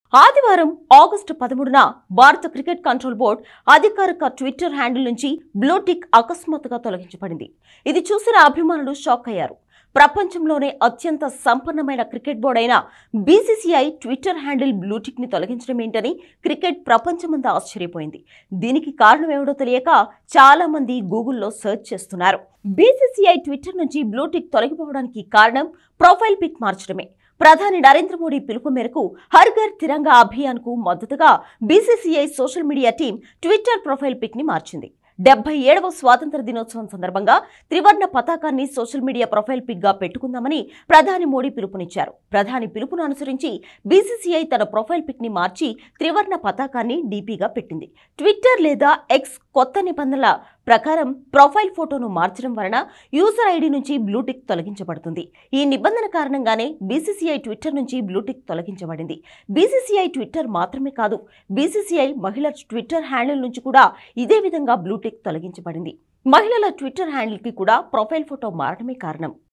ఆదివారం ఆగస్టు పదమూడున భారత క్రికెట్ కంట్రోల్ బోర్డు అధికారిక ట్విట్టర్ హ్యాండిల్ నుంచి బ్లూటిక్ అకస్మాత్తుగా తొలగించబడింది ఇది చూసిన అభిమానులు షాక్ అయ్యారు ప్రపంచంలోనే అత్యంత సంపన్నమైన క్రికెట్ బోర్డు అయిన బీసీసీఐ ట్విట్టర్ హ్యాండిల్ బ్లూటిక్ ని తొలగించడం ఏంటని క్రికెట్ ప్రపంచమంతా ఆశ్చర్యపోయింది దీనికి కారణం ఏమిటో తెలియక చాలా మంది గూగుల్లో సెర్చ్ చేస్తున్నారు బీసీసీఐ ట్విట్టర్ నుంచి బ్లూటిక్ తొలగిపోవడానికి కారణం ప్రొఫైల్ పిక్ మార్చడమే ప్రధాని నరేంద్ర మోడీ పిలుపు మేరకు హర్ ఘర్ తిరంగా అభియాన్ కు మద్దతుగా BCCI social media team twitter profile pic ని మార్చింది డెబ్బై ఏడవ స్వాతంత్ర దినోత్సవం సందర్భంగా త్రివర్ణ పతాకాన్ని సోషల్ మీడియా ప్రొఫైల్ పిక్ గా పెట్టుకుందామని ప్రధాని మోడీ పిలుపునిచ్చారు ప్రధాని పిలుపును అనుసరించి బీసీసీఐ తన ప్రొఫైల్ పిక్ ని మార్చి త్రివర్ణ పతాకాన్ని డీపీగా పెట్టింది ట్విట్టర్ లేదా ఎక్స్ కొత్త నిబంధనల ప్రకారం ప్రొఫైల్ ఫోటోను మార్చడం వలన యూజర్ ఐడి నుంచి బ్లూటిక్ తొలగించబడుతుంది ఈ నిబంధన కారణంగానే బీసీసీఐ ట్విట్టర్ నుంచి బ్లూటిక్ తొలగించబడింది బీసీసీఐ ట్విట్టర్ మాత్రమే కాదు బీసీసీఐ మహిళల ట్విట్టర్ హ్యాండిల్ నుంచి కూడా ఇదే విధంగా బ్లూటిక్ తొలగించబడింది మహిళల ట్విట్టర్ హ్యాండిల్ కి కూడా ప్రొఫైల్ ఫోటో మారడమే కారణం